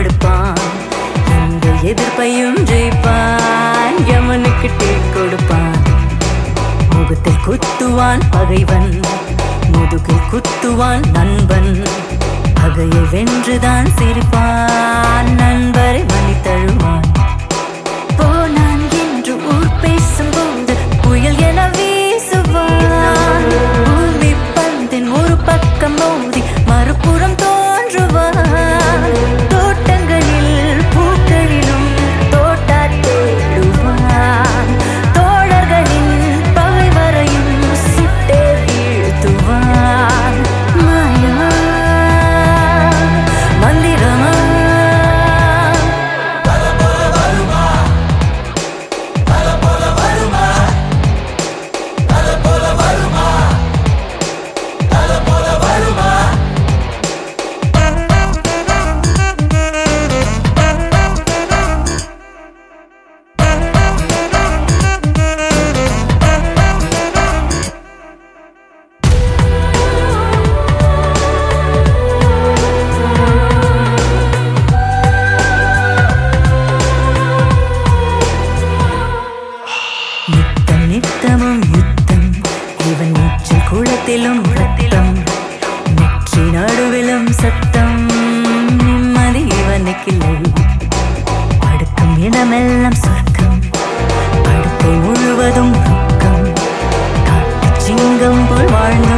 கொடுப்பான் இந்த எதிர்ப்பையும் ஜெயிப்பான் யமனுக்கு டீ கொடுப்பான் முகத்தில் குத்துவான் பகைவன் முதுகில் குத்துவான் நண்பன் பகையை வென்றுதான் சிரிப்பான் நண்பரை மணி தழுவான் போனான் என்று ஊர் பேசும்போது புயல் என வீசுவான் பூமி பந்தின் ஒரு பக்கம் மோதி மறுபுறம் தோன்றுவான் தோட்டங்களில் பூக்களிலும் தோட்டா தேடுவான் தோழர்களின் பகைவரையும் சுட்டே வீழ்த்துவான் மாயா மந்திரமா நித்தம் நித்தமும் யுத்தம் இவன் நீச்சல் குளத்திலும் ரத்தம் நெற்றி நடுவிலும் சத்தம் நிம்மதி இவனுக்கில்லை படுக்கும் இடமெல்லாம் சொர்க்கம் படுக்கை முழுவதும் ரொக்கம் காட்டுச் சிங்கம் போல் வாழ்ந்த